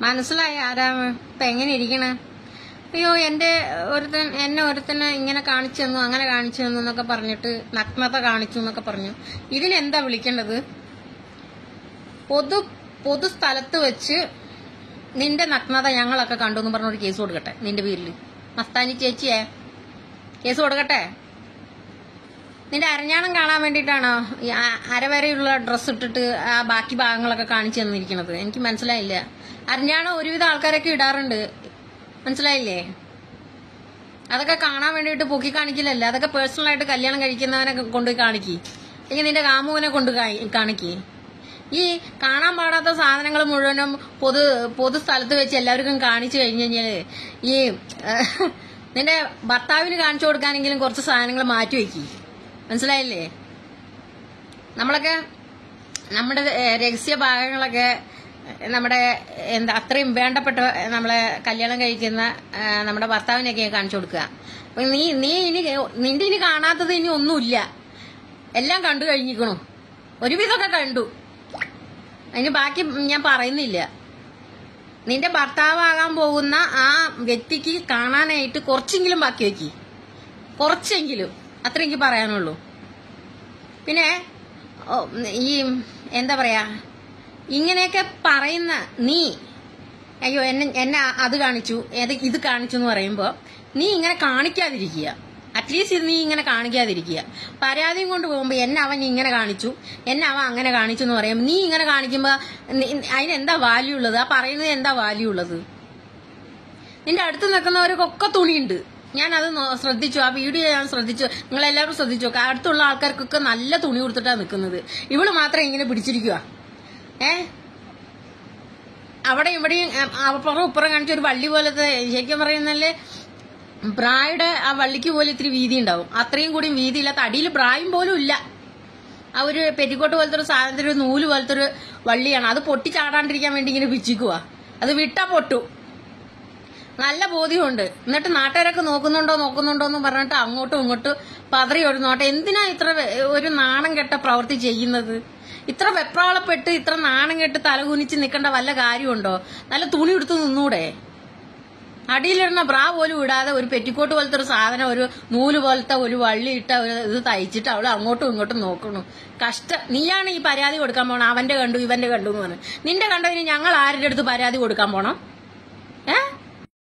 മനസ്സിലായി ആരാ ഇപ്പൊ എങ്ങനെ ഇരിക്കണേ അയ്യോ എന്റെ ഒരുത്തൻ എന്നെ ഒരുത്തനെ ഇങ്ങനെ കാണിച്ചു തന്നു അങ്ങനെ കാണിച്ചു തന്നു എന്നൊക്കെ പറഞ്ഞിട്ട് നഗ്നത കാണിച്ചു എന്നൊക്കെ പറഞ്ഞു ഇതിനെന്താ വിളിക്കേണ്ടത് പൊതു പൊതു സ്ഥലത്ത് വെച്ച് നിന്റെ നഗ്നത ഞങ്ങളൊക്കെ കണ്ടു എന്ന് പറഞ്ഞൊരു കേസ് കൊടുക്കട്ടെ നിന്റെ പേരിൽ മസ്താനി ചേച്ചിയെ കേസ് കൊടുക്കട്ടെ നിന്റെ അരഞ്ഞാണം കാണാൻ വേണ്ടിയിട്ടാണോ ഈ ആ- അരവരെയുള്ള ഡ്രസ്സ് ഇട്ടിട്ട് ആ ബാക്കി ഭാഗങ്ങളൊക്കെ കാണിച്ചു തന്നിരിക്കണത് എനിക്ക് മനസ്സിലായില്ല അരഞ്ഞാണം ഒരുവിധ ആൾക്കാരൊക്കെ ഇടാറുണ്ട് മനസ്സിലായില്ലേ അതൊക്കെ കാണാൻ വേണ്ടിയിട്ട് പൊക്കി കാണിക്കില്ലല്ല അതൊക്കെ പേഴ്സണലായിട്ട് കല്യാണം കഴിക്കുന്നവനെ കൊണ്ടുപോയി കാണിക്കി അല്ലെങ്കിൽ നിന്റെ കാമുവിനെ കൊണ്ട് കാ- കാണിക്കി ഈ കാണാൻ പാടാത്ത സാധനങ്ങൾ മുഴുവനും പൊതു പൊതു സ്ഥലത്ത് വെച്ച് എല്ലാവർക്കും കാണിച്ചു കഴിഞ്ഞു കഴിഞ്ഞാല് ഈ ഏഹ്, നിന്റെ ഭർത്താവിന് കാണിച്ചു കൊടുക്കാനെങ്കിലും കുറച്ച് സാധനങ്ങൾ മാറ്റി വെക്കി മനസ്സിലായില്ലേ നമ്മളൊക്കെ നമ്മുടെ ഏഹ്, രഹസ്യ ഭാഗങ്ങളൊക്കെ ഏഹ്, നമ്മുടെ എന്താ അത്രയും വേണ്ടപ്പെട്ട ഏഹ്, നമ്മളെ കല്യാണം കഴിക്കുന്ന ഏഹ്, നമ്മുടെ ഭർത്താവിനെയൊക്കെ കാണിച്ചു കൊടുക്കുക അപ്പൊ നീ നീ ഇനി നിന്റെ ഇനി കാണാത്തത് ഇനി ഒന്നുമില്ല എല്ലാം കണ്ടു കഴിഞ്ഞിക്കണു ഒരുവിധമൊക്കെ കണ്ടു അതിന് ബാക്കി ഞാൻ പറയുന്നില്ല നിന്റെ ഭർത്താവാകാൻ പോകുന്ന ആ വ്യക്തിക്ക് കാണാനായിട്ട് കുറച്ചെങ്കിലും ബാക്കി വെക്കി കുറച്ചെങ്കിലും അത്ര എനിക്ക് പറയാനുള്ളൂ പിന്നെ ഓ, ഈ എന്താ പറയാ ഇങ്ങനെയൊക്കെ പറയുന്ന നീ അയ്യോ എന്നെ എന്നെ അത് കാണിച്ചു ഏത് ഇത് കാണിച്ചു എന്ന് പറയുമ്പോൾ നീ ഇങ്ങനെ കാണിക്കാതിരിക്കുക അറ്റ്ലീസ്റ്റ് ഇത് നീ ഇങ്ങനെ കാണിക്കാതിരിക്കുക പരാതിയും കൊണ്ട് പോകുമ്പോൾ എന്നെ അവൻ ഇങ്ങനെ കാണിച്ചു എന്നെ അവൻ അങ്ങനെ കാണിച്ചു എന്ന് പറയുമ്പോൾ നീ ഇങ്ങനെ കാണിക്കുമ്പോൾ അതിനെന്താ വാല്യൂ ഉള്ളത് ആ പറയുന്നത് എന്താ വാല്യൂ ഉള്ളത് നിന്റെ അടുത്ത് നിൽക്കുന്നവർക്കൊക്കെ തുണിയുണ്ട് ഞാൻ അത് നോ- ശ്രദ്ധിച്ചു ആ വീഡിയോ ഞാൻ ശ്രദ്ധിച്ചു നിങ്ങൾ എല്ലാവരും ശ്രദ്ധിച്ചു നോക്ക്. അടുത്തുള്ള ആൾക്കാർക്കൊക്കെ നല്ല തുണി കൊടുത്തിട്ടാണ് നിൽക്കുന്നത് ഇവള് മാത്രം ഇങ്ങനെ പിടിച്ചിരിക്കുക ഏ അവിടെ ഇവിടെയും ഏ, അപ്പുറം ഇപ്പുറം കാണിച്ച ഒരു വള്ളി പോലത്തെ ശരിക്കും പറയുന്നല്ലേ ബ്രായുടെ ആ വള്ളിക്ക് പോലും ഇത്തിരി വീതി ഉണ്ടാവും അത്രയും കൂടി വീതിയില്ലാത്ത അടിയിൽ ബ്രായും പോലും ഇല്ല ആ ഒരു പെറ്റിക്കോട്ട് പോലത്തെ ഒരു സാധനത്തിന് ഒരു നൂല് പോലത്തെ ഒരു വള്ളിയാണ് അത് പൊട്ടി ചാടാണ്ടിരിക്കാൻ വേണ്ടി ഇങ്ങനെ പിച്ചിക്കുക അത് വിട്ടാ പൊട്ടു നല്ല ബോധ്യമുണ്ട് എന്നിട്ട് നാട്ടുകാരൊക്കെ നോക്കുന്നുണ്ടോ നോക്കുന്നുണ്ടോ എന്ന് പറഞ്ഞിട്ട് അങ്ങോട്ടും ഇങ്ങോട്ടും പതറി ഒരു നോട്ടെ എന്തിനാ ഇത്ര വെ- ഒരു നാണം കെട്ട പ്രവൃത്തി ചെയ്യുന്നത് ഇത്ര വെപ്രാളപ്പെട്ട് ഇത്ര നാണം കെട്ട് തലകുനിച്ച് നിൽക്കേണ്ട വല്ല കാര്യമുണ്ടോ നല്ല തുണി എടുത്ത് നിന്നൂടെ അടിയിലിടുന്ന ബ്രാ പോലും ഇടാതെ ഒരു പെറ്റിക്കോട്ട് പോലത്തെ ഒരു സാധനം ഒരു നൂല് പോലത്തെ ഒരു വള്ളി ഇട്ട ഒരു ഇത് തയ്ച്ചിട്ട് അവള് അങ്ങോട്ടും ഇങ്ങോട്ടും നോക്കണു കഷ്ടം നീയാണ് ഈ പരാതി കൊടുക്കാൻ പോണം അവന്റെ കണ്ടു ഇവന്റെ കണ്ടു എന്ന് പറഞ്ഞു നിന്റെ കണ്ടതിന് ഞങ്ങൾ ആരുടെ അടുത്ത് പരാതി കൊടുക്കാൻ പോണം ഏഹ്